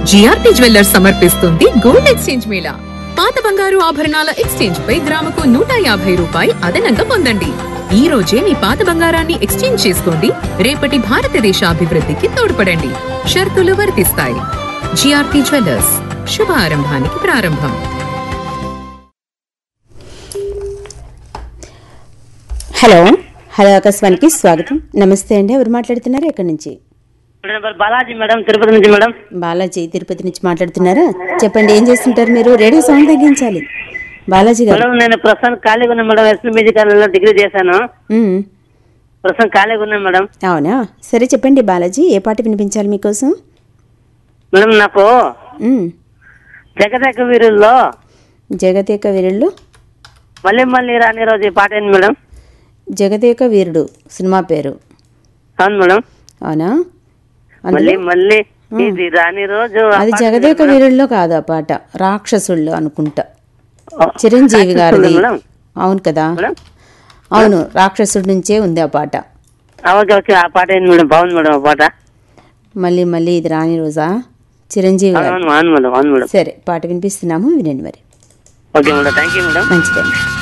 GRP jewellers సమర్పిస్తుంది gold exchange మేళా పాత బంగారు ఆభరణాల ఎక్స్చేంజ్ పై గ్రాముకు నూట యాభై రూపాయి అదనంగా పొందండి ఈ రోజే మీ పాత బంగారాన్ని ఎక్స్చేంజ్ చేసుకోండి రేపటి భారతదేశ అభివృద్ధికి తోడ్పడండి షరతులు వర్తిస్తాయి జిఆర్పి జ్యువెల్లర్స్ శుభారంభానికి ప్రారంభం హలో హలో ఆకాశవాణికి స్వాగతం నమస్తే అండి ఎవరు మాట్లాడుతున్నారు ఎక్కడి నుంచి మేడం మరి బాలాజీ మేడం తిరుపతి నుంచి మేడం బాలాజీ తిరుపతి నుంచి మాట్లాడుతున్నారా చెప్పండి ఏం చేస్తుంటారు మీరు రేడియో సౌండ్ తగ్గించాలి బాలాజీ గారు మేడం నేను ప్రస్తుతం ఖాళీగా ఉన్నా మేడం ఎస్పీ మ్యూజిక్ కాలేజీలో డిగ్రీ చేశాను ఉమ్, ప్రస్తుతం ఖాళీగా ఉన్నాను మేడం అవునా సరే చెప్పండి బాలాజీ ఏ పాట వినిపించాలి మీకోసం మేడం నాకు ఉమ్, జగదేక వీరుల్లో జగదేక వీరుళ్ళు మళ్ళీ మళ్ళీ రాని రోజు ఈ పాట ఏంది మేడం జగదేక వీరుడు సినిమా పేరు అవును మేడం అవునా మళ్ళీ అందులో మళ్ళీ ఇది రాని రోజు ఆ అది పాట జగదేక మేడం. వీరుల్లో కాదు ఆ పాట రాక్షసుళ్ళు అనుకుంటా ఓ, చిరంజీవి గారిది మేడం అవును కదా మేడం అవును రాక్షసుడి నుంచే ఉంది ఆ పాట ఆ, ఓకే ఓకే ఆ పాట ఏంది మేడం బాగుంది మేడం ఆ పాట మళ్ళీ మళ్ళీ ఇది రాని రోజా చిరంజీవి గారు అవును అవును మేడం అవును మేడం సరే పాట వినిపిస్తున్నాము వినండి మరి okay madam thank you madam మంచిదండి